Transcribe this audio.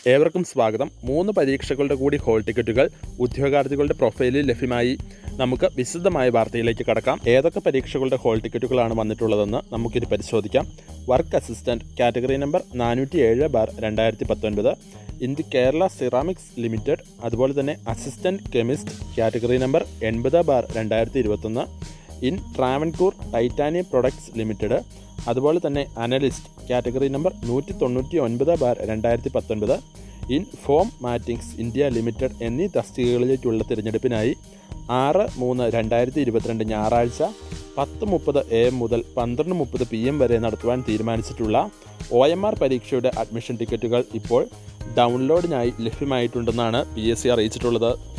ഏവർക്കും സ്വാഗതം മൂന്ന് പരീക്ഷകളുടെ കൂടി ഹോൾ ടിക്കറ്റുകൾ ഉദ്യോഗാർത്ഥികളുടെ പ്രൊഫൈലിൽ ലഭ്യമായി നമുക്ക് വിശദമായ വാർത്തയിലേക്ക് കടക്കാം ഏതൊക്കെ പരീക്ഷകളുടെ ഹോൾ ടിക്കറ്റുകളാണ് വന്നിട്ടുള്ളതെന്ന് നമുക്കിത് പരിശോധിക്കാം വർക്ക് അസിസ്റ്റന്റ് കാറ്റഗറി നമ്പർ നാനൂറ്റി ഏഴ് ബാർ രണ്ടായിരത്തി പത്തൊൻപത് ഇന്ത്യ കേരള സിറാമിക്സ് ലിമിറ്റഡ് അതുപോലെ തന്നെ അസിസ്റ്റന്റ് കെമിസ്റ്റ് കാറ്റഗറി നമ്പർ എൺപത് ബാർ രണ്ടായിരത്തി ഇരുപത്തൊന്ന് in Travancore titanium products limited അതുപോലെ തന്നെ അനലിസ്റ്റ് കാറ്റഗറി നമ്പർ നൂറ്റി തൊണ്ണൂറ്റി ഒൻപത് ബാർ രണ്ടായിരത്തി പത്തൊൻപത് in foam mattings India limited എന്നീ തസ്തികകളിലേക്കുള്ള തിരഞ്ഞെടുപ്പിനായി ആറ് മൂന്ന് രണ്ടായിരത്തി ഇരുപത്തിരണ്ട് ഞായറാഴ്ച പത്ത് മുപ്പത് എ എം മുതൽ പന്ത്രണ്ട് മുപ്പത് പി എം വരെ നടത്തുവാൻ തീരുമാനിച്ചിട്ടുള്ള ഒ എം ആർ പരീക്ഷയുടെ അഡ്മിഷൻ ടിക്കറ്റുകൾ ഇപ്പോൾ ഡൗൺലോഡിനായി ലഭ്യമായിട്ടുണ്ടെന്നാണ് പി എസ് സി അറിയിച്ചിട്ടുള്ളത്